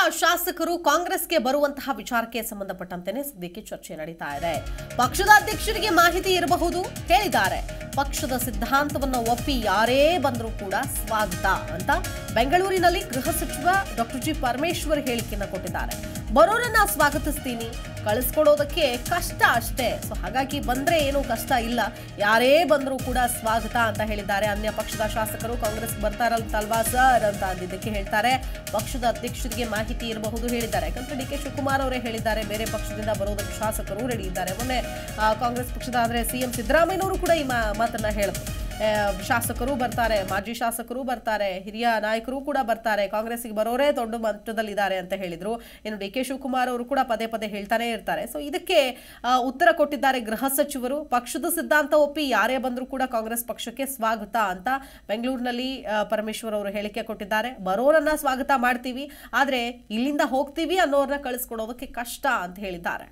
ಶಾಸಕರು ಕಾಂಗ್ರೆಸ್ಗೆ ಬರುವಂತಹ ವಿಚಾರಕ್ಕೆ ಸಂಬಂಧಪಟ್ಟಂತೆಯೇ ಸದ್ಯಕ್ಕೆ ಚರ್ಚೆ ನಡೀತಾ ಇದೆ ಪಕ್ಷದ ಅಧ್ಯಕ್ಷರಿಗೆ ಮಾಹಿತಿ ಇರಬಹುದು ಹೇಳಿದ್ದಾರೆ ಪಕ್ಷದ ಸಿದ್ಧಾಂತವನ್ನು ಒಪ್ಪಿ ಯಾರೇ ಬಂದರೂ ಕೂಡ ಸ್ವಾಗತ ಅಂತ ಬೆಂಗಳೂರಿನಲ್ಲಿ ಗೃಹ ಸಚಿವ ಡಾಕ್ಟರ್ ಜಿ ಪರಮೇಶ್ವರ್ ಹೇಳಿಕೆಯನ್ನ ಕೊಟ್ಟಿದ್ದಾರೆ ಬರೋರನ್ನ ಸ್ವಾಗತಿಸ್ತೀನಿ ಕಳಿಸ್ಕೊಡೋದಕ್ಕೆ ಕಷ್ಟ ಅಷ್ಟೇ ಸೊ ಹಾಗಾಗಿ ಬಂದ್ರೆ ಏನು ಕಷ್ಟ ಇಲ್ಲ ಯಾರೇ ಬಂದರೂ ಕೂಡ ಸ್ವಾಗತ ಅಂತ ಹೇಳಿದ್ದಾರೆ ಅನ್ಯ ಪಕ್ಷದ ಶಾಸಕರು ಕಾಂಗ್ರೆಸ್ ಬರ್ತಾರಲ್ವಾ ಸರ್ ಅಂತ ಅಂದಿದ್ದಕ್ಕೆ ಹೇಳ್ತಾರೆ ಪಕ್ಷದ ಅಧ್ಯಕ್ಷರಿಗೆ ಮಾಹಿತಿ ಇರಬಹುದು ಹೇಳಿದ್ದಾರೆ ಯಾಕಂದ್ರೆ ಡಿ ಕೆ ಶಿವಕುಮಾರ್ ಅವರೇ ಹೇಳಿದ್ದಾರೆ ಬೇರೆ ಪಕ್ಷದಿಂದ ಬರೋದಕ್ಕೆ ಶಾಸಕರು ರೆಡಿ ಇದ್ದಾರೆ ಮೊನ್ನೆ ಆ, ಕಾಂಗ್ರೆಸ್ ಪಕ್ಷದ ಆದ್ರೆ ಸಿಎಂ ಸಿದ್ದರಾಮಯ್ಯನವರು ಕೂಡ ಈ ಮಾ- ಮಾತನ್ನ ಹೇಳಿದ್ರು ಆ, ಶಾಸಕರು ಬರ್ತಾರೆ ಮಾಜಿ ಶಾಸಕರು ಬರ್ತಾರೆ ಹಿರಿಯ ನಾಯಕರು ಕೂಡ ಬರ್ತಾರೆ ಕಾಂಗ್ರೆಸ್ಗೆ ಬರೋರೇ ದೊಡ್ಡ ಮಟ್ಟದಲ್ಲಿದ್ದಾರೆ ಅಂತ ಹೇಳಿದ್ರು ಇನ್ನು ಡಿ ಕೆ ಶಿವಕುಮಾರ್ ಅವರು ಕೂಡ ಪದೇ ಪದೇ ಹೇಳ್ತಾನೆ ಇರ್ತಾರೆ ಸೊ ಇದಕ್ಕೆ ಆ, ಉತ್ತರ ಕೊಟ್ಟಿದ್ದಾರೆ ಗೃಹ ಸಚಿವರು ಪಕ್ಷದ ಸಿದ್ಧಾಂತ ಒಪ್ಪಿ ಯಾರೇ ಬಂದರೂ ಕೂಡ ಕಾಂಗ್ರೆಸ್ ಪಕ್ಷಕ್ಕೆ ಸ್ವಾಗತ ಅಂತ ಬೆಂಗಳೂರಿನಲ್ಲಿ ಆ, ಪರಮೇಶ್ವರ್ ಅವರು ಹೇಳಿಕೆ ಕೊಟ್ಟಿದ್ದಾರೆ ಬರೋರನ್ನ ಸ್ವಾಗತ ಮಾಡ್ತೀವಿ ಆದ್ರೆ ಇಲ್ಲಿಂದ ಹೋಗ್ತೀವಿ ಅನ್ನೋರನ್ನ ಕಳಿಸ್ಕೊಡೋದಕ್ಕೆ ಕಷ್ಟ ಅಂತ ಹೇಳಿದ್ದಾರೆ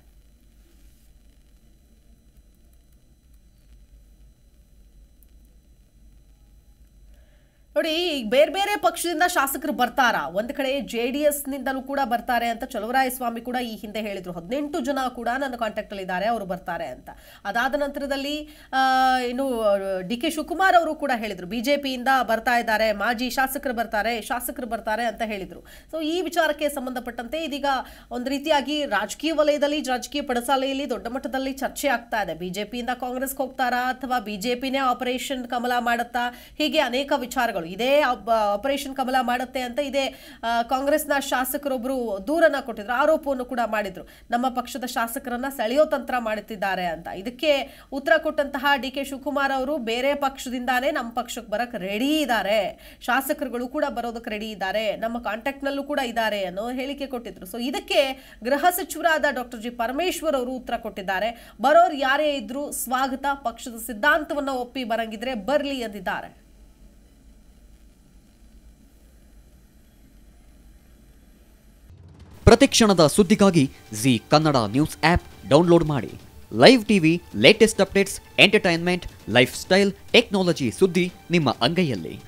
ನೋಡಿ ಈಗ ಬೇರೆ ಬೇರೆ ಪಕ್ಷದಿಂದ ಶಾಸಕರು ಬರ್ತಾರಾ ಒಂದ್ ಕಡೆ ಜೆ ಡಿ ಎಸ್ ನಿಂದಲೂ ಕೂಡ ಬರ್ತಾರೆ ಅಂತ ಚಲುವರಾಯಸ್ವಾಮಿ ಕೂಡ ಈ ಹಿಂದೆ ಹೇಳಿದ್ರು ಹದಿನೆಂಟು ಜನ ಕೂಡ ನನ್ನ ಕಾಂಟ್ಯಾಕ್ಟ್ ಅಲ್ಲಿ ಇದ್ದಾರೆ ಅವರು ಬರ್ತಾರೆ ಅಂತ ಅದಾದ ನಂತರದಲ್ಲಿ ಆ, ಇನ್ನು ಡಿ ಕೆ ಶಿವಕುಮಾರ್ ಅವರು ಕೂಡ ಹೇಳಿದ್ರು ಬಿಜೆಪಿಯಿಂದ ಬರ್ತಾ ಇದ್ದಾರೆ ಮಾಜಿ ಶಾಸಕರು ಬರ್ತಾರೆ ಶಾಸಕರು ಬರ್ತಾರೆ ಅಂತ ಹೇಳಿದ್ರು ಸೊ ಈ ವಿಚಾರಕ್ಕೆ ಸಂಬಂಧಪಟ್ಟಂತೆ ಇದೀಗ ಒಂದು ರೀತಿಯಾಗಿ ರಾಜಕೀಯ ವಲಯದಲ್ಲಿ ರಾಜಕೀಯ ಪಡಸಾಲೆಯಲ್ಲಿ ದೊಡ್ಡ ಮಟ್ಟದಲ್ಲಿ ಚರ್ಚೆ ಆಗ್ತಾ ಇದೆ ಬಿಜೆಪಿಯಿಂದ ಕಾಂಗ್ರೆಸ್ಗೆ ಹೋಗ್ತಾರಾ ಅಥವಾ ಬಿಜೆಪಿನೇ ಆಪರೇಷನ್ ಕಮಲ ಮಾಡುತ್ತಾ ಹೀಗೆ ಅನೇಕ ವಿಚಾರಗಳು ಇದೇ ಆಪರೇಷನ್ ಕಮಲ ಮಾಡುತ್ತೆ ಅಂತ ಇದೇ ಆ, ಕಾಂಗ್ರೆಸ್ನ ಶಾಸಕರೊಬ್ಬರು ದೂರನ್ನ ಕೊಟ್ಟಿದ್ರು ಆರೋಪವನ್ನು ಕೂಡ ಮಾಡಿದ್ರು ನಮ್ಮ ಪಕ್ಷದ ಶಾಸಕರನ್ನ ಸೆಳೆಯೋ ತಂತ್ರ ಮಾಡುತ್ತಿದ್ದಾರೆ ಅಂತ ಇದಕ್ಕೆ ಉತ್ತರ ಕೊಟ್ಟಂತಹ ಡಿ ಕೆ ಶಿವಕುಮಾರ್ ಅವರು ಬೇರೆ ಪಕ್ಷದಿಂದಾನೇ ನಮ್ಮ ಪಕ್ಷಕ್ಕೆ ಬರಕ್ ರೆಡಿ ಇದ್ದಾರೆ ಶಾಸಕರುಗಳು ಕೂಡ ಬರೋದಕ್ಕೆ ರೆಡಿ ಇದ್ದಾರೆ ನಮ್ಮ ಕಾಂಟ್ಯಾಕ್ಟ್ ನಲ್ಲೂ ಕೂಡ ಇದ್ದಾರೆ ಅನ್ನೋ ಹೇಳಿಕೆ ಕೊಟ್ಟಿದ್ರು ಸೊ ಇದಕ್ಕೆ ಗೃಹ ಸಚಿವರಾದ ಡಾಕ್ಟರ್ ಜಿ ಪರಮೇಶ್ವರ್ ಅವರು ಉತ್ತರ ಕೊಟ್ಟಿದ್ದಾರೆ ಬರೋರು ಯಾರೇ ಇದ್ರು ಸ್ವಾಗತ ಪಕ್ಷದ ಸಿದ್ಧಾಂತವನ್ನ ಒಪ್ಪಿ ಬರಂಗಿದ್ರೆ ಬರ್ಲಿ ಎಂದಿದ್ದಾರೆ ಪ್ರತಿಕ್ಷಣದ ಸುದ್ದಿಗಾಗಿ Zee Kannada news app download ಮಾಡಿ live TV latest updates entertainment lifestyle technology ಸುದ್ದಿ ನಿಮ್ಮ ಅಂಗೈಯಲ್ಲಿ